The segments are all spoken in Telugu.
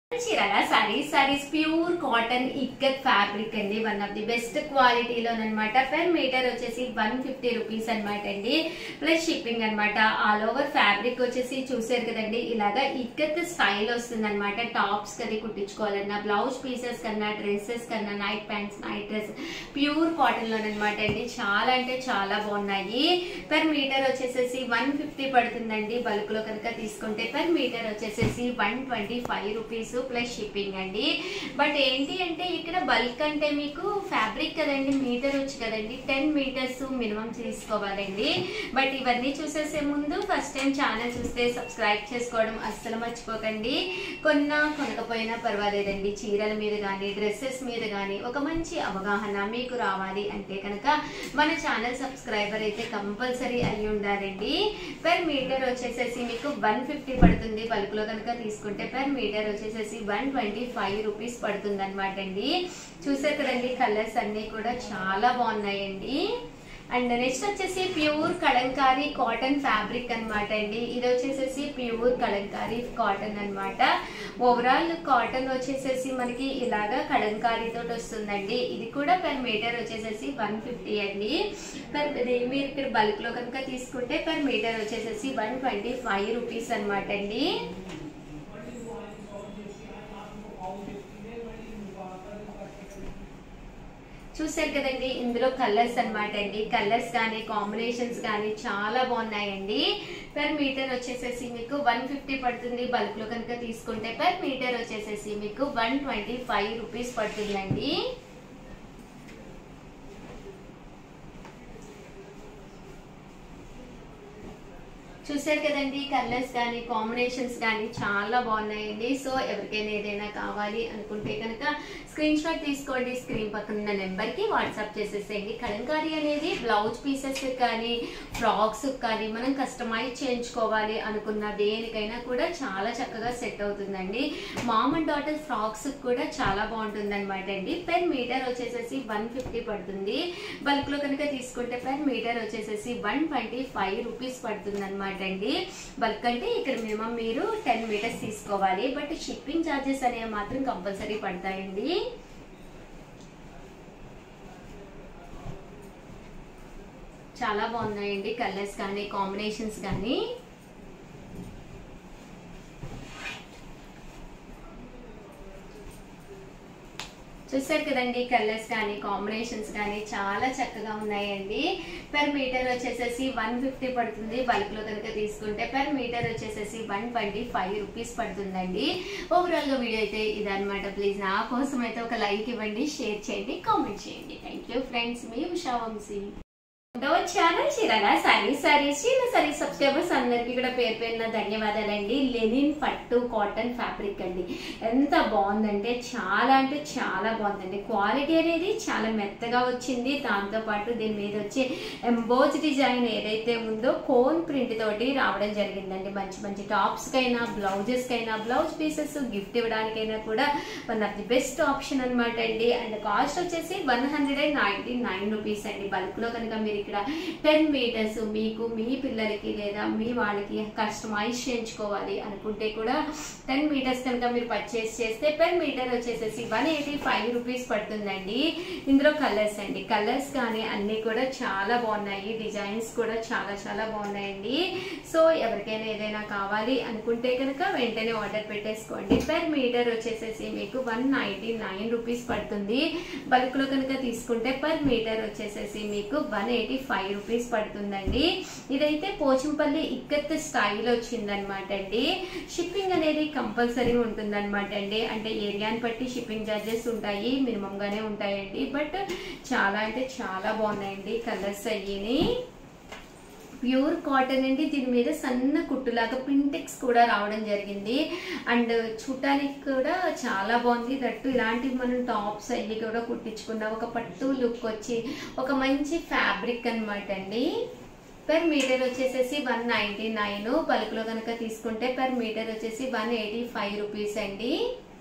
Chirala saris sarees pure cotton ikat fabric అండి వన్ ఆఫ్ ది బెస్ట్ క్వాలిటీలో అనమాట పెర్ మీటర్ వచ్చేసి వన్ ఫిఫ్టీ రూపీస్ అనమాట అండి ప్లస్ షిప్పింగ్ అన్నమాట ఆల్ ఓవర్ ఫ్యాబ్రిక్ వచ్చేసి చూసారు కదండి ఇలాగా ఇక్కత్ స్టైల్ వస్తుంది అనమాట టాప్స్ కది కుట్టించుకోవాలన్నా బ్లౌజ్ పీసెస్ కన్నా డ్రెస్సెస్ కన్నా night pants night dress pure cotton లోనమాట అండి చాలా అంటే చాలా బాగున్నాయి పెర్ మీటర్ వచ్చేసేసి వన్ ఫిఫ్టీ పడుతుందండి బల్క్ లో కనుక తీసుకుంటే పెర్ మీటర్ వచ్చేసేసి one twenty five rupees plus shipping అండి బట్ ఏంటి అంటే ఇక్కడ బల్క్ అంటే మీకు ఫ్యాబ్రిక్ కదండి మీటర్ వచ్చి కదండి టెన్ మీటర్స్ మినిమం తీసుకోవాలండి బట్ ఇవన్నీ చూసేసే ముందు ఫస్ట్ టైం ఛానల్ చూస్తే సబ్స్క్రైబ్ చేసుకోవడం అస్సలు మర్చిపోకండి కొన్నా కొనకపోయినా పర్వాలేదండి చీరల మీద కానీ డ్రెస్సెస్ మీద కానీ ఒక మంచి అవగాహన మీకు రావాలి అంటే కనుక మన ఛానల్ సబ్స్క్రైబర్ అయితే కంపల్సరీ అయి ఉండాలండి పెర్ మీటర్ వచ్చేసేసి మీకు వన్ ఫిఫ్టీ పడుతుంది బల్క్ లో కనుక తీసుకుంటే పెర్ మీటర్ వచ్చేసేసి వన్ ట్వంటీ ఫైవ్ రూపీస్ పడుతుంది అనమాట అండి చూసారు కదండి కలర్స్ అన్ని కూడా చాలా బాగున్నాయండి అండ్ నెక్స్ట్ వచ్చేసి ప్యూర్ కలంకారీ కాటన్ ఫ్యాబ్రిక్ అన్నమాట అండి ఇది వచ్చేసేసి ప్యూర్ కలంకారీ కాటన్ అన్నమాట ఓవరాల్ కాటన్ వచ్చేసేసి మనకి ఇలాగా కలంకారీ తోటి వస్తుందండి ఇది కూడా పర్ మీటర్ వచ్చేసేసి వన్ ఫిఫ్టీ అండి పర్ ఇది మీరు ఇక్కడ బల్క్ లో కనుక తీసుకుంటే పర్ మీటర్ వచ్చేసేసి వన్ ట్వంటీ ఫైవ్ రూపీస్ అనమాట అండి చూసారు కదండి ఇందులో కలర్స్ అన్నమాట అండి కలర్స్ కానీ కాంబినేషన్స్ కానీ చాలా బాగున్నాయండి పర్ మీటర్ వచ్చేసేసి మీకు వన్ ఫిఫ్టీ పడుతుంది బల్క్ లో కనుక తీసుకుంటే పర్ మీటర్ వచ్చేసేసి మీకు వన్ ట్వంటీ ఫైవ్ రూపీస్ పడుతుందండి చూసారు కదండి కలర్స్ కానీ కాంబినేషన్స్ కానీ చాలా బాగున్నాయండి సో ఎవరికైనా ఏదైనా కావాలి అనుకుంటే కనుక స్క్రీన్ షాట్ తీసుకోండి స్క్రీన్ పక్కన ఉన్న నెంబర్ కి వాట్సాప్ చేసేసేయండి కలంకారీ అనేది బ్లౌజ్ పీసెస్ కానీ ఫ్రాక్స్ కానీ మనం కస్టమైజ్ చేయించుకోవాలి అనుకున్న దేనికైనా కూడా చాలా చక్కగా సెట్ అవుతుందండి మామ్ అండ్ డాటర్ ఫ్రాక్స్ కూడా చాలా బాగుంటుంది అనమాట అండి పెర్ మీటర్ వచ్చేసేసి వన్ ఫిఫ్టీ పడుతుంది బల్క్ లో కనుక తీసుకుంటే పెర్ మీటర్ వచ్చేసేసి వన్ ట్వంటీ ఫైవ్ రూపీస్ పడుతుంది అనమాట అండి బల్క్ అంటే ఇక్కడ మినిమం మీరు టెన్ మీటర్స్ తీసుకోవాలి బట్ షిప్పింగ్ ఛార్జెస్ అనేవి మాత్రం కంపల్సరీ పడతాయండి చాలా బాగున్నాయండి కలర్స్ కానీ కాంబినేషన్స్ కానీ చూసారు కదండి కలర్స్ కానీ కాంబినేషన్స్ కానీ చాలా చక్కగా ఉన్నాయండి పెర్ మీటర్ వచ్చేసేసి వన్ ఫిఫ్టీ పడుతుంది బల్క్ లో కనుక తీసుకుంటే పెర్ మీటర్ వచ్చేసేసి వన్ ట్వంటీ ఫైవ్ రూపీస్ పడుతుందండి ఓవరాల్ గా వీడియో అయితే ఇదనమాట ప్లీజ్ నా కోసం అయితే ఒక లైక్ ఇవ్వండి షేర్ చేయండి కామెంట్ చేయండి థ్యాంక్ యూ ఫ్రెండ్స్ మీ ఉషా వంశీ ఛానల్ చీరాల సారీస్ సారీస్ చీర సారీస్ సబ్స్క్రైబర్స్ అందరికి కూడా పేరు పేరున ధన్యవాదాలండి లెనిన్ పట్టు కాటన్ ఫ్యాబ్రిక్ అండి ఎంత బాగుందంటే చాలా అంటే చాలా బాగుందండి క్వాలిటీ అనేది చాలా మెత్తగా వచ్చింది దాంతో పాటు దీని మీద వచ్చే ఎంబోజ్ డిజైన్ ఏదైతే ఉందో కోన్ ప్రింట్ తోటి రావడం జరిగిందండి మంచి మంచి టాప్స్ కైనా బ్లౌజెస్ కైనా బ్లౌజ్ పీసెస్ గిఫ్ట్ ఇవ్వడానికైనా కూడా one of the best option అనమాట అండి అండ్ కాస్ట్ వచ్చేసి one hundred and ninety nine rupees అండి బల్క్ లో కనుక మీరు ఇక్కడ టెన్ మీటర్స్ మీకు మీ పిల్లలకి లేదా మీ వాళ్ళకి కస్టమైజ్ చేయించుకోవాలి అనుకుంటే కూడా టెన్ మీటర్స్ కనుక మీరు పర్చేస్ చేస్తే పెర్ మీటర్ వచ్చేసేసి వన్ ఎయిటీ ఫైవ్ రూపీస్ పడుతుందండి ఇందులో కలర్స్ అండి కలర్స్ కానీ అన్ని కూడా చాలా బాగున్నాయి డిజైన్స్ కూడా చాలా చాలా బాగున్నాయండి సో ఎవరికైనా ఏదైనా కావాలి అనుకుంటే కనుక వెంటనే ఆర్డర్ పెట్టేసుకోండి పెర్ మీటర్ వచ్చేసేసి మీకు వన్ నైన్టీ నైన్ రూపీస్ పడుతుంది బల్క్ లో కనుక తీసుకుంటే పర్ మీటర్ వచ్చేసేసి మీకు వన్ ఎయిటీ ఫైవ్ రూపీస్ పడుతుందండి ఇదైతే పోచంపల్లి ఇక్కత్ స్టైల్ వచ్చిందనమాట అండి షిప్పింగ్ అనేది కంపల్సరీ ఉంటుందన్నమాట అండి అంటే ఏరియాని బట్టి షిప్పింగ్ ఛార్జెస్ ఉంటాయి మినిమం గానే ఉంటాయండి బట్ చాలా అంటే చాలా బాగున్నాయండి కలర్స్ అయ్యి ప్యూర్ కాటన్ అండి దీని మీద సన్న కుట్టులాగా పింటెక్స్ కూడా రావడం జరిగింది అండ్ చూడటానికి కూడా చాలా బాగుంది దట్టు ఇలాంటివి మనం టాప్స్ అయ్యి కూడా కుట్టించుకున్న ఒక పట్టు లుక్ వచ్చి ఒక మంచి ఫ్యాబ్రిక్ అనమాట అండి పర్ మీటర్ వచ్చేసేసి వన్ నైంటీ నైన్ పలుకులో కనుక తీసుకుంటే పర్ మీటర్ వచ్చేసి వన్ ఎయిటీ ఫైవ్ రూపీస్ అండి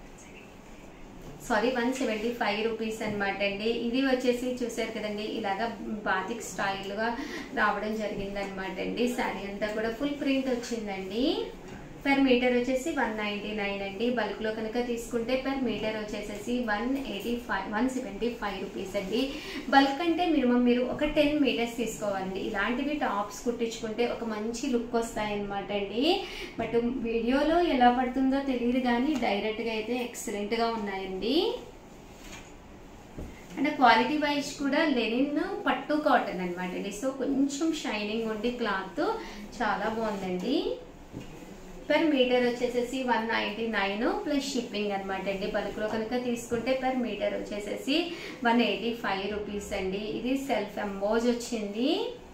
sorry one seventy five rupees అనమాట అండి ఇది వచ్చేసి చూసారు కదండి ఇలాగా బాతిక్ స్టైల్గా రావడం జరిగింది అనమాట అండి శారీ అంతా కూడా ఫుల్ ప్రింట్ వచ్చిందండి పర్ మీటర్ వచ్చేసి వన్ నైంటీ నైన్ అండి బల్క్లో కనుక తీసుకుంటే పర్ మీటర్ వచ్చేసేసి one eighty five one seventy five rupees అండి బల్క్ అంటే మినిమం మీరు ఒక టెన్ మీటర్స్ తీసుకోవాలండి ఇలాంటివి టాప్స్ కుట్టించుకుంటే ఒక మంచి లుక్ వస్తాయి అనమాట అండి బట్ వీడియోలో ఎలా పడుతుందో తెలియదు కానీ డైరెక్ట్గా అయితే ఎక్సలెంట్గా ఉన్నాయండి అంటే క్వాలిటీ వైజ్ కూడా లెనిన్ పట్టు కాటన్ అనమాట అండి సో కొంచెం షైనింగ్ ఉండి క్లాత్ చాలా బాగుందండి పర్ మీటర్ వచ్చేసేసి one ninety nine plus shipping అనమాట అండి బల్క్లో కనుక తీసుకుంటే పర్ మీటర్ వచ్చేసేసి వన్ ఎయిటీ ఫైవ్ రూపీస్ అండి ఇది సెల్ఫ్ ఎంబోజ్ వచ్చింది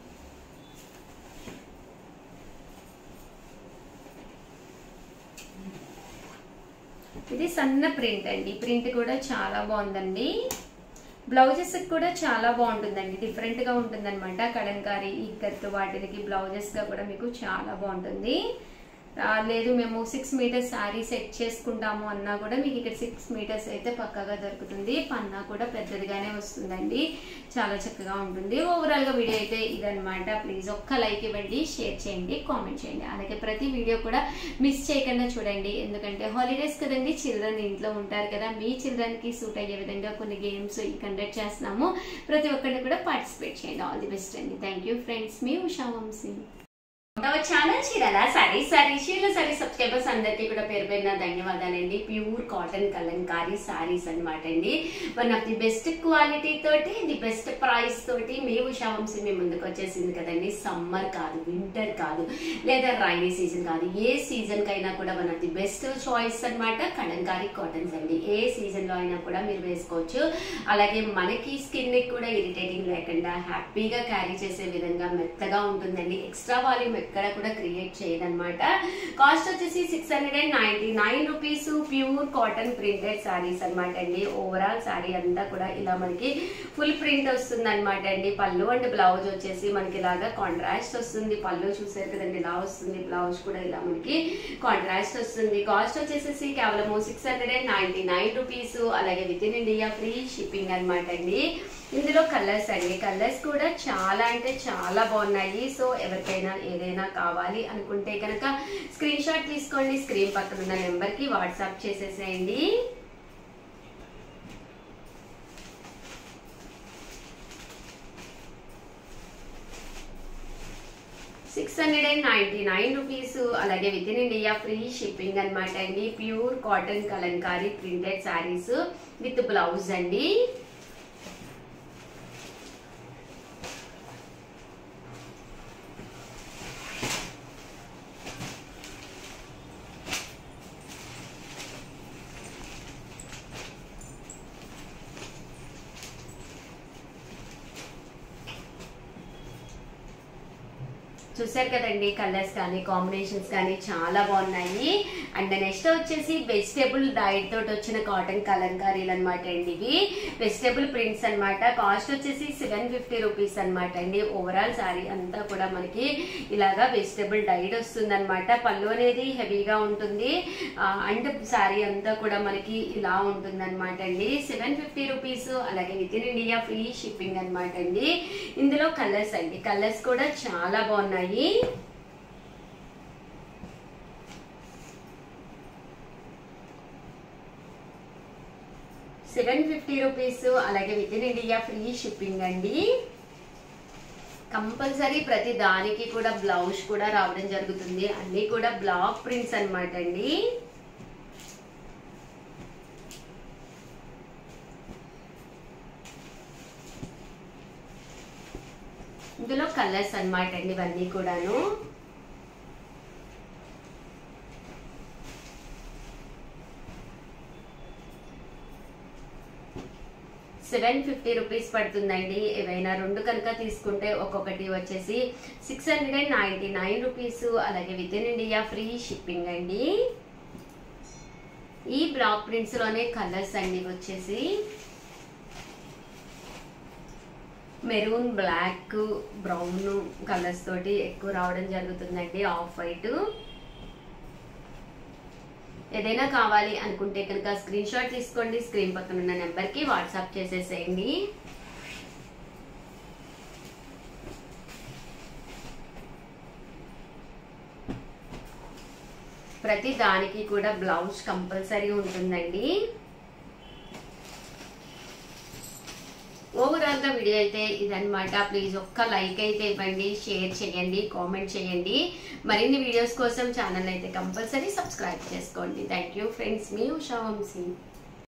ఇది సన్న ప్రింట్ అండి ప్రింట్ కూడా చాలా బాగుందండి బ్లౌజెస్ కూడా చాలా బాగుంటుందండి డిఫరెంట్ గా ఉంటుంది అనమాట కడంకారీ ఇక్కత్ వాటికి బ్లౌజెస్ గా కూడా మీకు చాలా బాగుంటుంది ఆ, లేదు మేము సిక్స్ మీటర్స్ శారీ సెట్ చేసుకుంటాము అన్నా కూడా మీకు ఇక్కడ సిక్స్ మీటర్స్ అయితే పక్కాగా దొరుకుతుంది పన్నా కూడా పెద్దదిగానే వస్తుందండి చాలా చక్కగా ఉంటుంది ఓవరాల్ గా వీడియో అయితే ఇదనమాట ప్లీజ్ ఒక్క లైక్ ఇవ్వండి షేర్ చేయండి కామెంట్ చేయండి అలాగే ప్రతి వీడియో కూడా మిస్ చేయకుండా చూడండి ఎందుకంటే హాలిడేస్ కదండి చిల్డ్రన్ ఇంట్లో ఉంటారు కదా మీ చిల్డ్రన్ కి సూట్ అయ్యే విధంగా కొన్ని గేమ్స్ కండక్ట్ చేస్తున్నాము ప్రతి ఒక్కరిని కూడా పార్టిసిపేట్ చేయండి ఆల్ ది బెస్ట్ అండి థ్యాంక్ యూ ఫ్రెండ్స్ మీ ఉషా వంశీ మన ఛానల్ చీరల సారీ సారీ చీరల సారీ సబ్స్క్రైబర్స్ అందరికీ కూడా పేరు పేరున ధన్యవాదాలండి ప్యూర్ కాటన్ కలంకారీ సారీస్ అన్నమాట అండి one of the best quality తోటి ది బెస్ట్ ప్రైస్ తోటి మీ ఉషా వంశీ మీ ముందుకు వచ్చేసింది కదండి సమ్మర్ కాదు వింటర్ కాదు లేదా రైనీ సీజన్ కాదు ఏ సీజన్ కైనా కూడా one of the best choice అన్నమాట కలంకారీ కాటన్స్ అండి ఏ సీజన్ లో అయినా కూడా మీరు వేసుకోవచ్చు అలాగే మనకి స్కిన్ కి కూడా ఇరిటేటింగ్ లేకుండా హ్యాపీగా క్యారీ చేసే విధంగా మెత్తగా ఉంటుందండి ఎక్స్ట్రా వాల్యూమ్ ఎక్కడ కూడా క్రియేట్ చేయదన్నమాట కాస్ట్ వచ్చేసి six hundred and ninety nine rupees pure cotton printed sarees అన్నమాట అండి ఓవరాల్ సారీ అంతా కూడా ఇలా మనకి ఫుల్ ప్రింట్ వస్తుంది అనమాట అండి పళ్ళు అండ్ బ్లౌజ్ వచ్చేసి మనకి ఇలాగా కాంట్రాస్ట్ వస్తుంది పళ్ళు చూసారు కదండి ఇలా వస్తుంది బ్లౌజ్ కూడా ఇలా మనకి కాంట్రాస్ట్ వస్తుంది కాస్ట్ వచ్చేసేసి కేవలం six hundred and ninety nine rupees అలాగే within India free shipping అనమాట అండి ఇందులో కలర్స్ అండి కలర్స్ కూడా చాలా అంటే చాలా బాగున్నాయి సో ఎవరికైనా ఏదైనా కావాలి అనుకుంటే కనుక స్క్రీన్ షాట్ తీసుకోండి స్క్రీన్ పక్కన ఉన్న నెంబర్ కి వాట్సాప్ చేసేసేయండి six hundred and ninety nine rupees అలాగే within India free shipping అనమాట అండి pure cotton Kalamkari printed sarees with blouse అండి చూసారు కదండి కలర్స్ కానీ కాంబినేషన్స్ కానీ చాలా బాగున్నాయి అండ్ నెక్స్ట్ వచ్చేసి వెజిటేబుల్ డైట్ తోటి వచ్చిన కాటన్ కలంకారీలు అనమాట అండి ఇవి వెజిటేబుల్ ప్రింట్స్ అన్నమాట కాస్ట్ వచ్చేసి సెవెన్ ఫిఫ్టీ రూపీస్ అనమాట అండి ఓవరాల్ సారీ అంతా కూడా మనకి ఇలాగా వెజిటేబుల్ డైట్ వస్తుంది అనమాట పళ్ళు అనేది హెవీగా ఉంటుంది అండ్ సారీ అంతా కూడా మనకి ఇలా ఉంటుంది అనమాట అండి సెవెన్ ఫిఫ్టీ రూపీస్ అలాగే within India free shipping అనమాట అండి ఇందులో కలర్స్ అండి కలర్స్ కూడా చాలా బాగున్నాయి సెవెన్ ఫిఫ్టీ రూపీస్ అలాగే within India free shipping అండి కంపల్సరీ ప్రతి దానికి కూడా బ్లౌజ్ కూడా రావడం జరుగుతుంది అన్ని కూడా బ్లాక్ ప్రింట్స్ అన్నమాట అండి ఇందులో కలర్స్ అన్నమాట అండి ఇవన్నీ కూడాను సెవెన్ ఫిఫ్టీ రూపీస్ పడుతుందండి ఏవైనా రెండు కనుక తీసుకుంటే ఒక్కొక్కటి వచ్చేసి six hundred and ninety nine rupees అలాగే within India free shipping అండి ఈ బ్లాక్ ప్రింట్స్ లోనే కలర్స్ అండి ఇవి వచ్చేసి మెరూన్ బ్లాక్ బ్రౌన్ కలర్స్ తోటి ఎక్కువ రావడం జరుగుతుందండి ఆఫ్ వైట్ ఏదైనా కావాలి అనుకుంటే కనుక స్క్రీన్ షాట్ తీసుకోండి స్క్రీన్ పక్కన ఉన్న నెంబర్కి వాట్సాప్ చేసేసేయండి ప్రతి దానికి కూడా బ్లౌజ్ కంపల్సరీ ఉంటుందండి ఓవరాల్ గా వీడియో అయితే ఇదన్నమాట ప్లీజ్ ఒక్క లైక్ అయితే ఇవ్వండి షేర్ చేయండి కామెంట్ చేయండి మరిన్ని వీడియోస్ కోసం ఛానల్ అయితే కంపల్సరీ సబ్స్క్రైబ్ చేసుకోండి థ్యాంక్ యూ ఫ్రెండ్స్ మీ ఉషా వంశీ